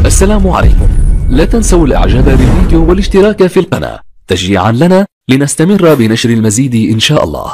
السلام عليكم لا تنسوا الاعجاب بالفيديو والاشتراك في القناة تشجيعا لنا لنستمر بنشر المزيد ان شاء الله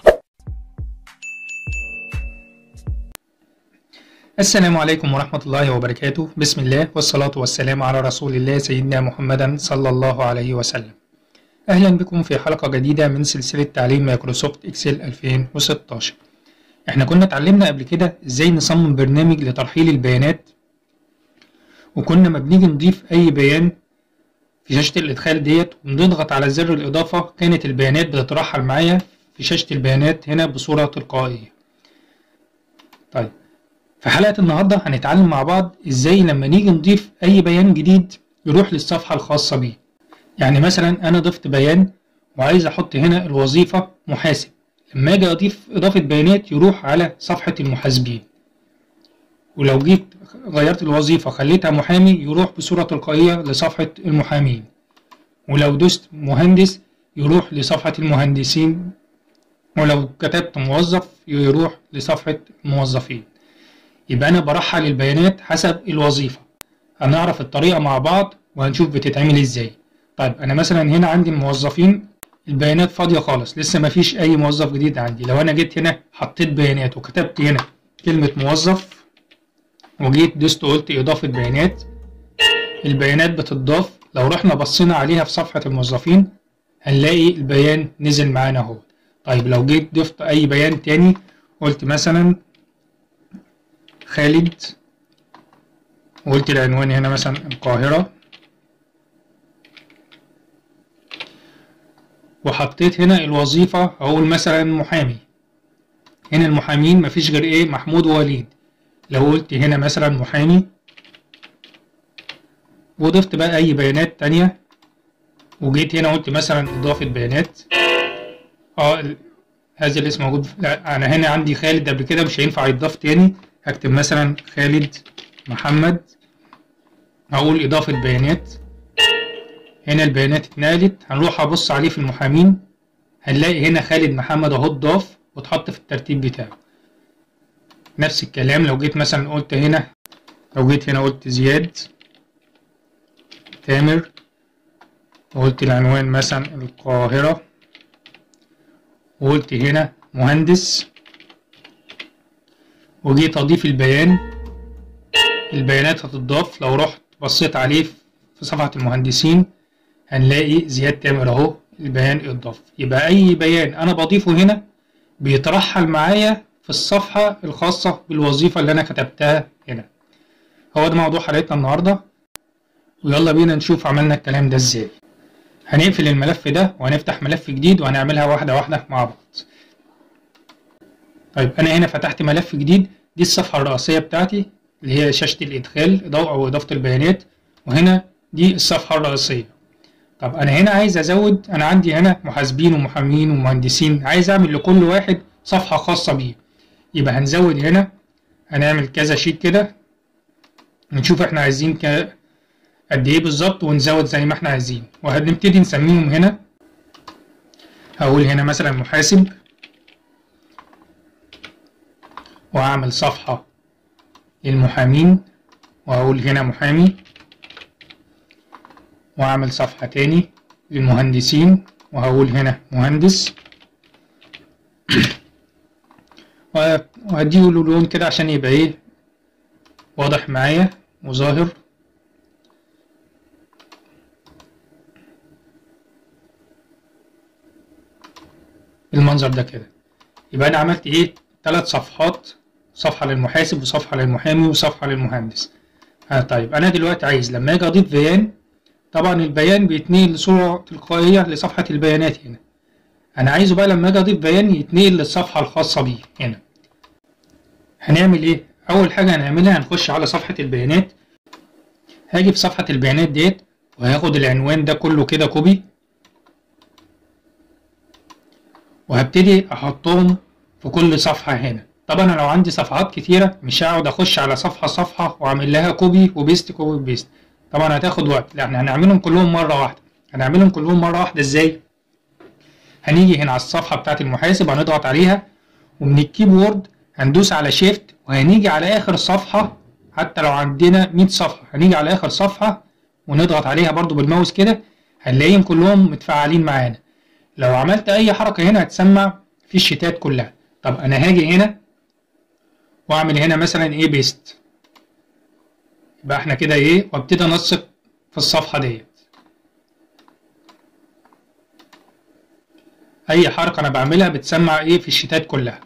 السلام عليكم ورحمة الله وبركاته بسم الله والصلاة والسلام على رسول الله سيدنا محمدا صلى الله عليه وسلم أهلا بكم في حلقة جديدة من سلسلة تعليم مايكروسوفت إكسل 2016 احنا كنا اتعلمنا قبل كده ازاي نصمم برنامج لترحيل البيانات وكنا ما بنيجي نضيف أي بيان في شاشة الإدخال ديت ونضغط على زر الإضافة كانت البيانات بتترحل معايا في شاشة البيانات هنا بصورة تلقائية طيب في حلقة النهاردة هنتعلم مع بعض ازاي لما نيجي نضيف اي بيان جديد يروح للصفحة الخاصة بيه يعني مثلا انا ضفت بيان وعايز احط هنا الوظيفة محاسب لما اجي اضيف اضافة بيانات يروح على صفحة المحاسبين ولو جيت غيرت الوظيفة خليتها محامي يروح بصورة تلقائية لصفحة المحامين ولو دوست مهندس يروح لصفحة المهندسين ولو كتبت موظف يروح لصفحة الموظفين يبقى أنا برحل البيانات حسب الوظيفة هنعرف الطريقة مع بعض وهنشوف بتتعمل ازاي طيب أنا مثلا هنا عندي الموظفين البيانات فاضية خالص لسه مفيش أي موظف جديد عندي لو أنا جيت هنا حطيت بيانات وكتبت هنا كلمة موظف وجيت دوست قلت إضافة بيانات البيانات بتضاف لو رحنا بصينا عليها في صفحة الموظفين هنلاقي البيان نزل معانا اهو طيب لو جيت ضفت أي بيان تاني قلت مثلا خالد وقلت العنوان هنا مثلا القاهرة وحطيت هنا الوظيفة أقول مثلا محامي هنا المحامين مفيش غير إيه محمود ووليد لو قلت هنا مثلا محامي وضفت بقى أي بيانات تانية وجيت هنا قلت مثلا إضافة بيانات اه ال- هذا الاسم موجود لا أنا هنا عندي خالد قبل كده مش هينفع يتضاف تاني هكتب مثلا خالد محمد هقول إضافة بيانات هنا البيانات اتنقلت هنروح أبص عليه في المحامين هنلاقي هنا خالد محمد أهو اتضاف واتحط في الترتيب بتاعه نفس الكلام لو جيت مثلا قلت هنا لو جيت هنا قلت زياد تامر وقلت العنوان مثلا القاهرة وقلت هنا مهندس وجيت أضيف البيان البيانات هتضاف لو رحت بصيت عليه في صفحة المهندسين هنلاقي زياد تامر أهو البيان اتضاف يبقى أي بيان أنا بضيفه هنا بيترحل معايا في الصفحة الخاصة بالوظيفة اللي أنا كتبتها هنا هو ده موضوع حلقتنا النهاردة ويلا بينا نشوف عملنا الكلام ده ازاي هنقفل الملف ده وهنفتح ملف جديد وهنعملها واحدة واحدة مع بعض طيب أنا هنا فتحت ملف جديد دي الصفحة الرئيسية بتاعتي اللي هي شاشة الإدخال إضاءة أو إضافة البيانات وهنا دي الصفحة الرئيسية طب أنا هنا عايز أزود أنا عندي هنا محاسبين ومحامين ومهندسين عايز أعمل لكل واحد صفحة خاصة بيه يبقى هنزود هنا هنعمل كذا شيت كده نشوف احنا عايزين ك... قد ايه بالظبط ونزود زي ما احنا عايزين وهنبتدي نسميهم هنا هقول هنا مثلا محاسب وهعمل صفحة للمحامين وهقول هنا محامي وأعمل صفحة تاني للمهندسين وهقول هنا مهندس وهديله لون كده عشان يبقى ايه واضح معايا وظاهر بالمنظر ده كده يبقى انا عملت ايه ثلاث صفحات صفحة للمحاسب وصفحة للمحامي وصفحة للمهندس آه طيب انا دلوقتي عايز لما اجي اضيف بيان طبعا البيان بيتنقل لصورة تلقائية لصفحة البيانات هنا انا عايزه بقى لما اجي اضيف بيان يتنقل للصفحة الخاصة بيه هنا هنعمل ايه اول حاجة هنعملها هنخش على صفحة البيانات هاجي في صفحة البيانات ديت وهاخد العنوان ده كله كده كوبي وهبتدي احطهم في كل صفحة هنا طبعا انا لو عندي صفحات كتيرة مش هقعد اخش على صفحة صفحة واعمل لها كوبي وبيست كوبي بيست طبعا هتاخد وقت لا احنا هنعملهم كلهم مرة واحدة هنعملهم كلهم مرة واحدة ازاي هنيجي هنا على الصفحة بتاعت المحاسب هنضغط عليها ومن الكيبورد هندوس على شيفت وهنيجي على اخر الصفحة حتى لو عندنا 100 صفحة هنيجي على آخر صفحة ونضغط عليها برضو بالماوس كده هنلاقيهم كلهم متفاعلين معانا لو عملت أي حركة هنا هتسمع في الشتات كلها طب أنا هاجي هنا وأعمل هنا مثلا إيه بيست يبقى إحنا كده إيه وابتدي أنسق في الصفحة ديت أي حركة أنا بعملها بتسمع إيه في الشتات كلها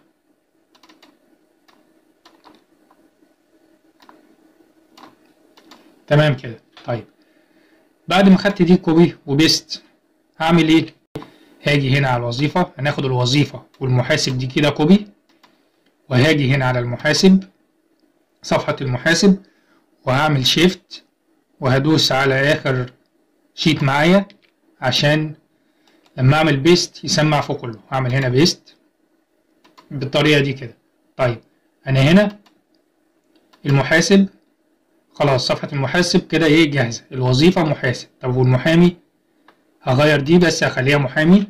تمام كده طيب بعد ما خدت دي كوبي وبيست هعمل ايه هاجي هنا على الوظيفة هناخد الوظيفة والمحاسب دي كده كوبي وهاجي هنا على المحاسب صفحة المحاسب وهعمل شيفت وهدوس على آخر شيت معايا عشان لما أعمل بيست يسمع في كله هعمل هنا بيست بالطريقة دي كده طيب أنا هنا المحاسب خلاص صفحة المحاسب كده ايه جاهزة الوظيفة محاسب طب والمحامي هغير دي بس هخليها محامي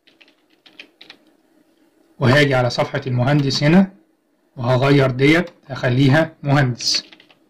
وهاجي على صفحة المهندس هنا وهغير ديت هخليها مهندس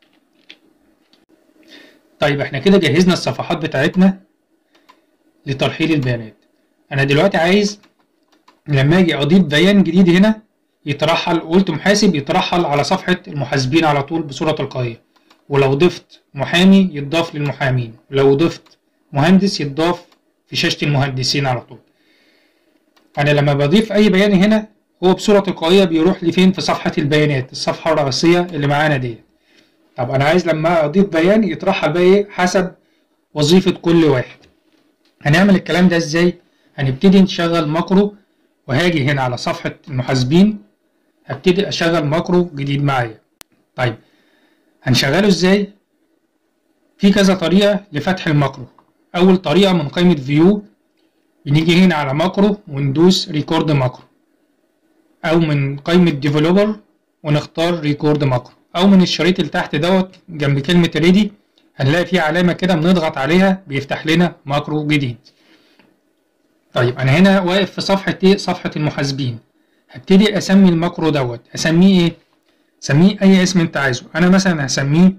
طيب احنا كده جهزنا الصفحات بتاعتنا لترحيل البيانات انا دلوقتي عايز لما اجي اضيف بيان جديد هنا يترحل قلت محاسب يترحل على صفحة المحاسبين على طول بصورة تلقائية ولو ضفت محامي يتضاف للمحامين ولو ضفت مهندس يتضاف في شاشة المهندسين على طول أنا لما بضيف أي بيان هنا هو بصورة تلقائية بيروح لي فين في صفحة البيانات الصفحة الرئيسية اللي معانا دي طب أنا عايز لما أضيف بيان يترحل بقى إيه حسب وظيفة كل واحد هنعمل الكلام ده إزاي هنبتدي نشغل ماكرو وهاجي هنا على صفحة المحاسبين هبتدي أشغل ماكرو جديد معايا طيب هنشغله ازاي في كذا طريقة لفتح الماكرو اول طريقة من قائمة فيو بنيجي هنا على ماكرو وندوس ريكورد ماكرو او من قائمة ديفلوبر ونختار ريكورد ماكرو او من الشريط اللي تحت دوت جنب كلمة ريدي هنلاقي فيه علامة كده بنضغط عليها بيفتح لنا ماكرو جديد طيب انا هنا واقف في صفحة ايه صفحة المحاسبين هبتدي اسمي الماكرو دوت اسميه ايه سميه اي اسم انت عايزه انا مثلا هسميه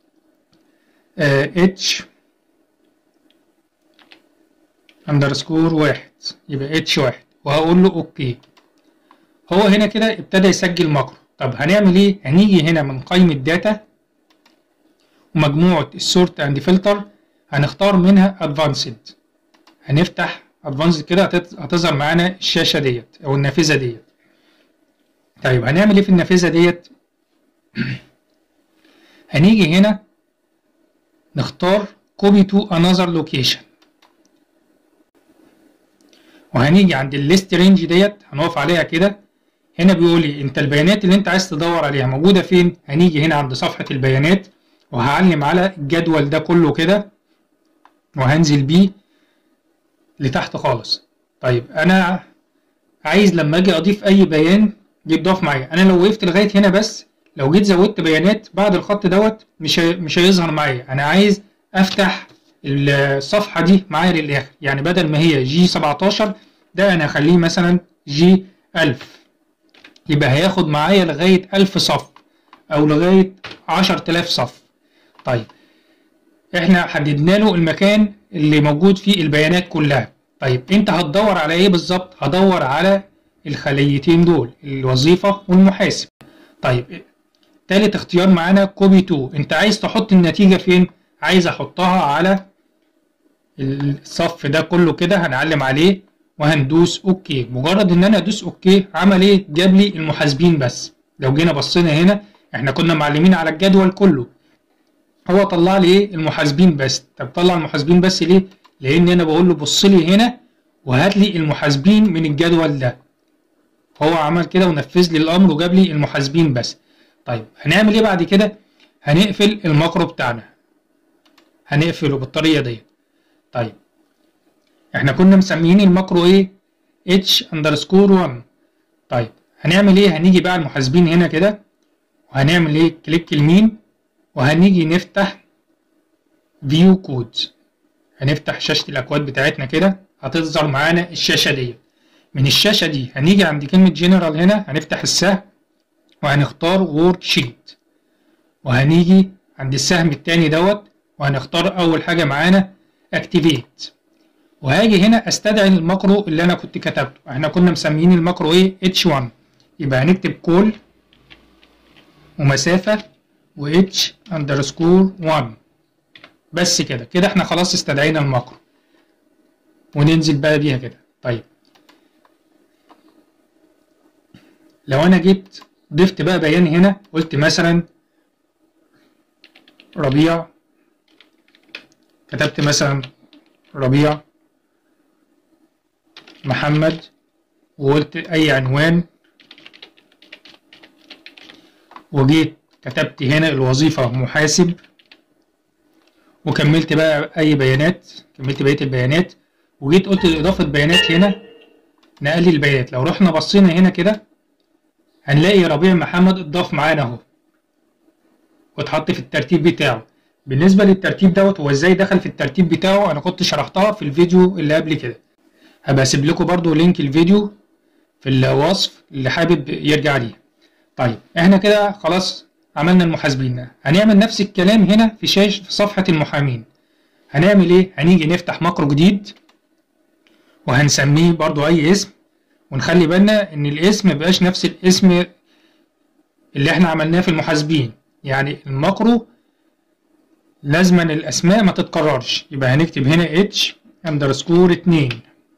اتش اندرسكور واحد يبقى اتش واحد وهقول له اوكي هو هنا كده ابتدى يسجل ماكرو طب هنعمل ايه هنيجي هنا من قائمة داتا ومجموعة السورت اند فلتر هنختار منها ادفانسد هنفتح ادفانسد كده هتظهر معانا الشاشة ديت او النافذة ديت طيب هنعمل ايه في النافذة ديت هنيجي هنا نختار copy to another location وهنيجي عند الليست رينج ديت هنقف عليها كده هنا بيقول لي انت البيانات اللي انت عايز تدور عليها موجوده فين هنيجي هنا عند صفحه البيانات وهعلم على الجدول ده كله كده وهنزل بيه لتحت خالص طيب انا عايز لما اجي اضيف اي بيان يتضاف معايا انا لو وقفت لغايه هنا بس لو جيت زودت بيانات بعد الخط دوت مش مش هيظهر معايا انا عايز افتح الصفحه دي معايا للاخر يعني بدل ما هي جي 17 ده انا اخليه مثلا جي 1000 يبقى هياخد معايا لغايه 1000 صف او لغايه 10000 صف طيب احنا حددنا له المكان اللي موجود فيه البيانات كلها طيب انت هتدور على ايه بالظبط هدور على الخليتين دول الوظيفه والمحاسب طيب تالت اختيار معانا كوبي تو انت عايز تحط النتيجة فين عايز احطها على الصف ده كله كده هنعلم عليه وهندوس اوكي مجرد ان انا ادوس اوكي عمل ايه جاب لي المحاسبين بس لو جينا بصينا هنا احنا كنا معلمين على الجدول كله هو طلع لي ايه المحاسبين بس طب طلع المحاسبين بس ليه لان انا بقول له بص لي هنا وهات لي المحاسبين من الجدول ده هو عمل كده ونفذ لي الامر وجاب لي المحاسبين بس طيب هنعمل ايه بعد كده هنقفل الماكرو بتاعنا هنقفله بالطريقه دي طيب احنا كنا مسميين الماكرو ايه اتش اندرسكور 1 طيب هنعمل ايه هنيجي بقى المحاسبين هنا كده وهنعمل ايه كليك يمين وهنيجي نفتح فيو كود هنفتح شاشة الأكواد بتاعتنا كده هتظهر معانا الشاشة دي من الشاشة دي هنيجي عند كلمة جنرال هنا هنفتح السهم وهنختار وورك شيت وهنيجي عند السهم التاني دوت وهنختار اول حاجه معانا اكتيفيت وهاجي هنا استدعي الماكرو اللي انا كنت كتبته احنا كنا مسميين الماكرو ايه h1 يبقى هنكتب كول ومسافه و h اندرسكور 1 بس كده كده احنا خلاص استدعينا الماكرو وننزل بقى بيها كده طيب لو انا جيت ضفت بقى بيان هنا قلت مثلا ربيع كتبت مثلا ربيع محمد وقلت اي عنوان وجيت كتبت هنا الوظيفة محاسب وكملت بقى اي بيانات كملت بقية البيانات وجيت قلت اضافة بيانات هنا نقل البيانات لو رحنا بصينا هنا كده هنلاقي ربيع محمد اتضاف معانا اهو واتحط في الترتيب بتاعه بالنسبة للترتيب دوت هو ازاي دخل في الترتيب بتاعه انا كنت شرحتها في الفيديو اللي قبل كده هبقى اسيب لكم برضو لينك الفيديو في الوصف اللي حابب يرجع ليه طيب احنا كده خلاص عملنا المحاسبين هنعمل نفس الكلام هنا في شاشه في صفحه المحامين هنعمل ايه هنيجي نفتح مقر جديد وهنسميه برضو اي اسم ونخلي بالنا ان الاسم ميبقاش نفس الاسم اللي احنا عملناه في المحاسبين يعني المقرو لازما الاسماء ما تتكررش يبقى هنكتب هنا اتش اندرسكور 2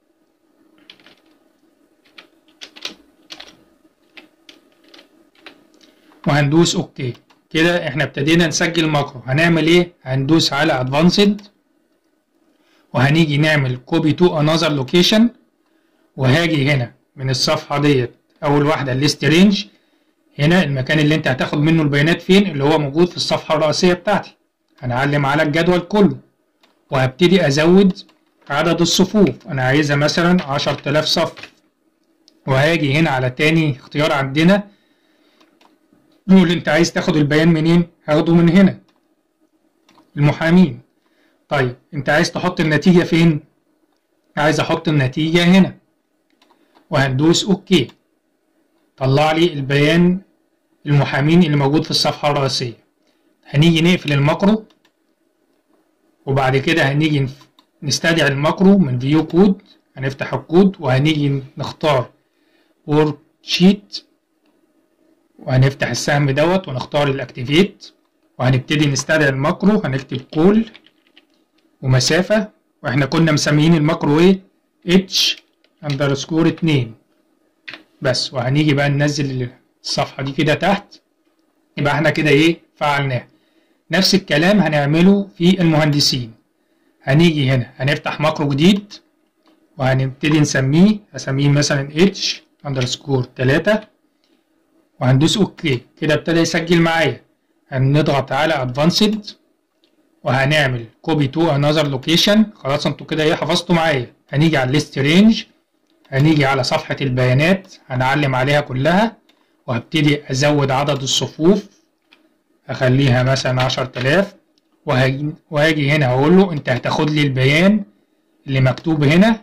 وهندوس اوكي كده احنا ابتدينا نسجل ماكرو هنعمل ايه هندوس على ادفانسد وهنيجي نعمل كوبي تو انذر لوكيشن وهاجي هنا من الصفحه ديت اول واحده الليست رينج هنا المكان اللي انت هتاخد منه البيانات فين اللي هو موجود في الصفحه الرئيسيه بتاعتي هنعلم على الجدول كله وهبتدي ازود عدد الصفوف انا عايزها مثلا 10000 صف وهاجي هنا على تاني اختيار عندنا نقول انت عايز تاخد البيان منين هاخده من هنا المحامين طيب انت عايز تحط النتيجة فين عايز احط النتيجة هنا وهندوس اوكي طلع لي البيان المحامين اللي موجود في الصفحة الرئيسية هنيجي نقفل الماكرو وبعد كده هنيجي نستدعي الماكرو من فيو كود هنفتح الكود وهنيجي نختار ورك شيت وهنفتح السهم دوت ونختار الاكتيفيت وهنبتدي نستدعي الماكرو هنكتب كول ومسافة واحنا كنا مسميين الماكرو ايه اتش اندرسكور اتنين بس وهنيجي بقى ننزل الصفحة دي كده تحت يبقى احنا كده ايه فعلناه نفس الكلام هنعمله في المهندسين هنيجي هنا هنفتح ماكرو جديد وهنبتدي نسميه هسميه مثلا اتش اندرسكور تلاتة وهندوس اوكي كده ابتدى يسجل معايا هنضغط على ادفانسد وهنعمل كوبي تو انذر لوكيشن خلاص انتوا كده ايه حفظتوا معايا هنيجي على الليست رينج هنيجي على صفحة البيانات هنعلم عليها كلها وهبتدي ازود عدد الصفوف اخليها مثلا عشرة آلاف وهاجي, وهاجي هنا اقول له انت هتاخد لي البيان اللي مكتوب هنا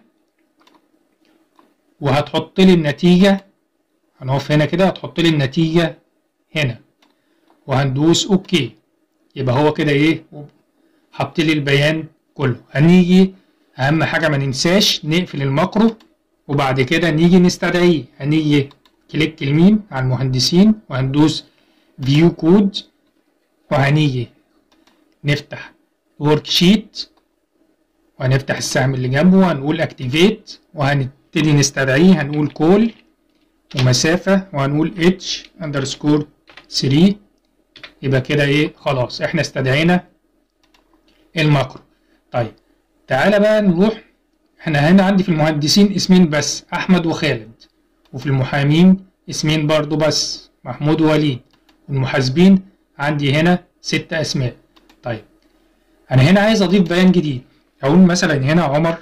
وهتحط لي النتيجة هنقف هنا كده هتحط لي النتيجة هنا وهندوس اوكي يبقى هو كده ايه حط لي البيان كله هنيجي اهم حاجة ما ننساش نقفل الماكرو وبعد كده نيجي نستدعيه هنيجي كليك اليمين على المهندسين وهندوس فيو كود وهنيجي نفتح ورك شيت وهنفتح السهم اللي جنبه وهنقول اكتيفيت وهنبتدي نستدعيه هنقول كول ومسافة وهنقول اتش اندرسكور 3 يبقى كده ايه خلاص احنا استدعينا الماكرو طيب تعالى بقى نروح احنا هنا عندي في المهندسين اسمين بس احمد وخالد وفي المحامين اسمين برضو بس محمود ووليد والمحاسبين عندي هنا ست اسماء طيب انا هنا عايز اضيف بيان جديد اقول مثلا هنا عمر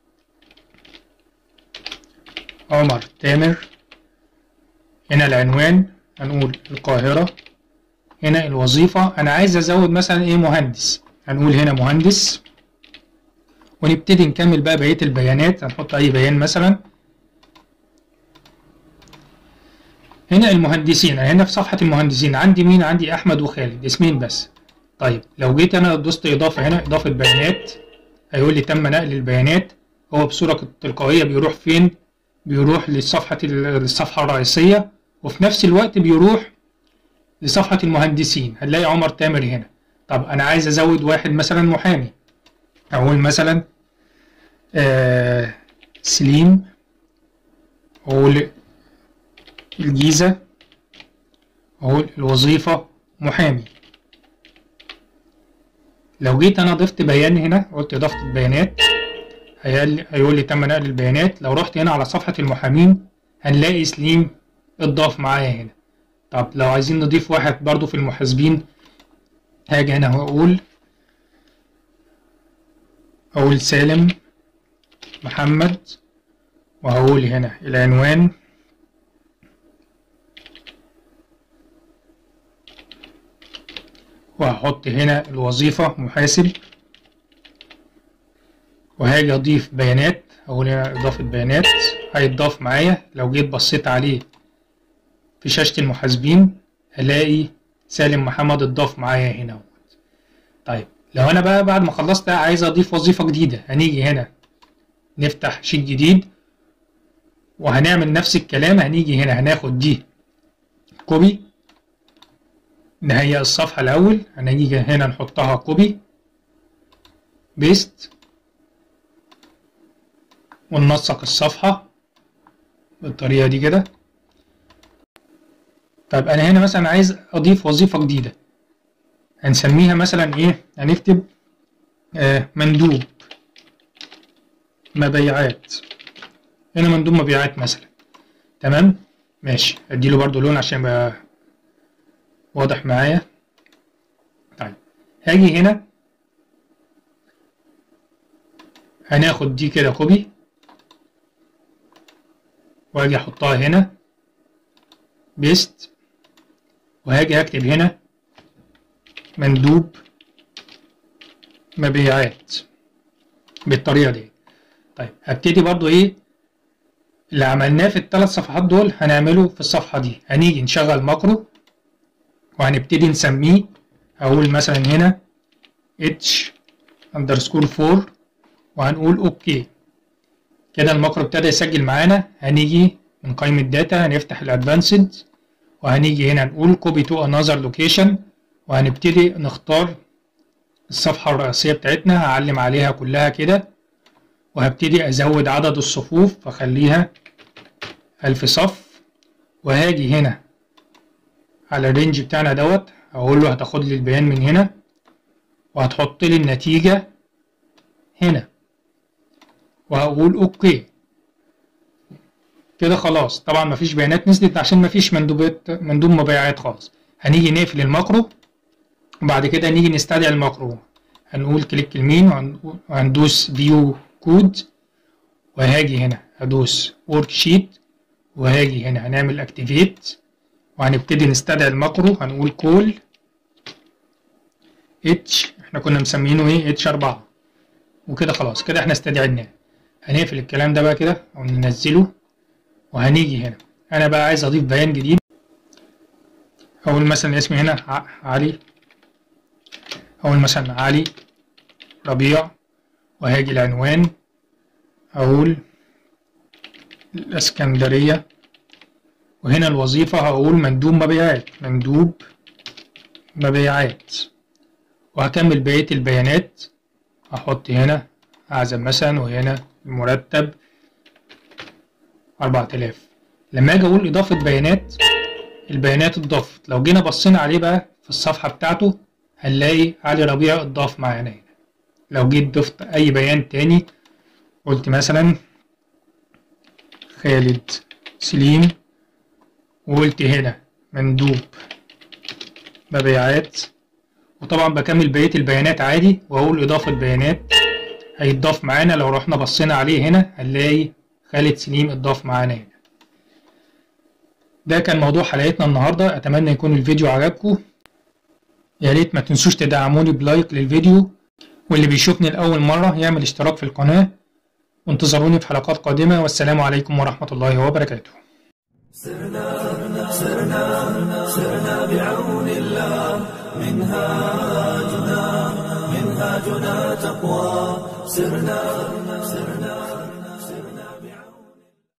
عمر تامر هنا العنوان هنقول القاهرة هنا الوظيفة أنا عايز أزود مثلا إيه مهندس هنقول هنا مهندس ونبتدي نكمل بقى بقية البيانات هنحط أي بيان مثلا هنا المهندسين أنا هنا في صفحة المهندسين عندي مين عندي أحمد وخالد اسمين بس طيب لو جيت أنا دوست إضافة هنا إضافة بيانات هيقول لي تم نقل البيانات هو بصورة تلقائية بيروح فين بيروح لصفحة الصفحة الرئيسية وفي نفس الوقت بيروح لصفحة المهندسين هنلاقي عمر تامر هنا طب أنا عايز أزود واحد مثلا محامي أقول مثلا آه سليم أقول الجيزة أقول الوظيفة محامي لو جيت أنا ضفت بيان هنا قلت إضافة البيانات هيقول لي تم نقل البيانات لو رحت هنا على صفحة المحامين هنلاقي سليم اتضاف معايا هنا طب لو عايزين نضيف واحد برضو في المحاسبين هاجي هنا هقول أقول سالم محمد وهقول هنا العنوان وهحط هنا الوظيفة محاسب وهاجي أضيف بيانات أقول هنا إضافة بيانات هيتضاف معايا لو جيت بصيت عليه في شاشة المحاسبين هلاقي سالم محمد اتضاف معايا هنا طيب لو أنا بقى بعد ما خلصت عايز أضيف وظيفة جديدة هنيجي هنا نفتح شيت جديد وهنعمل نفس الكلام هنيجي هنا هناخد دي كوبي نهيئ الصفحة الأول هنيجي هنا نحطها كوبي بيست وننسق الصفحة بالطريقة دي كده طب أنا هنا مثلا عايز أضيف وظيفة جديدة هنسميها مثلا إيه هنكتب آه مندوب مبيعات هنا مندوب مبيعات مثلا تمام ماشي اديله برضو لون عشان يبقى واضح معايا طيب هاجي هنا هناخد دي كده كوبي واجي احطها هنا بيست وهاجي اكتب هنا مندوب مبيعات بالطريقة دي طيب هبتدي برضو ايه اللي عملناه في الثلاث صفحات دول هنعمله في الصفحة دي هنيجي نشغل ماكرو وهنبتدي نسميه هقول مثلا هنا اتش اندرسكور 4 وهنقول اوكي كده الماكرو ابتدى يسجل معانا هنيجي من قائمة داتا هنفتح الادفانسد وهنيجي هنا نقول كوبي تو انذر لوكيشن وهنبتدي نختار الصفحة الرئيسية بتاعتنا هعلم عليها كلها كده وهبتدي ازود عدد الصفوف فخليها الف صف وهاجي هنا على الرينج بتاعنا دوت هقول له هتاخد لي البيان من هنا وهتحط لي النتيجة هنا وهقول اوكي كده خلاص طبعا مفيش بيانات نزلت عشان مفيش مندوبات مندوب مبيعات خالص هنيجي نقفل الماكرو وبعد كده نيجي نستدعي الماكرو هنقول كليك يمين وهندوس فيو كود وهاجي هنا هدوس ورك شيت وهاجي هنا هنعمل اكتيفيت وهنبتدي نستدعي الماكرو هنقول كول اتش احنا كنا مسمينه ايه اتش 4 وكده خلاص كده احنا استدعيناه هنقفل الكلام ده بقى كده او ننزله وهنيجي هنا انا بقى عايز اضيف بيان جديد اقول مثلا اسمي هنا علي اقول مثلا علي ربيع وهاجي العنوان اقول الاسكندرية وهنا الوظيفة هقول مندوب مبيعات مندوب مبيعات وهكمل بقية البيانات هحط هنا أعزم مثلا وهنا المرتب أربعة آلاف لما أجي أقول إضافة بيانات البيانات اتضافت لو جينا بصينا عليه بقى في الصفحة بتاعته هنلاقي علي ربيع اتضاف معانا هنا لو جيت ضفت أي بيان تاني قلت مثلا خالد سليم وقلت هنا مندوب مبيعات وطبعا بكمل بقية البيانات عادي وأقول إضافة بيانات هيتضاف معانا لو رحنا بصينا عليه هنا هنلاقي خالد سليم اتضاف معانا هنا ده كان موضوع حلقتنا النهاردة أتمنى يكون الفيديو عجبكم يا ريت ما تنسوش تدعموني بلايك للفيديو واللي بيشوفني لأول مرة يعمل اشتراك في القناة وانتظروني في حلقات قادمة والسلام عليكم ورحمة الله وبركاته سرنا سرنا بعون الله منهاجنا منهاجنا تقوى سرنا سرنا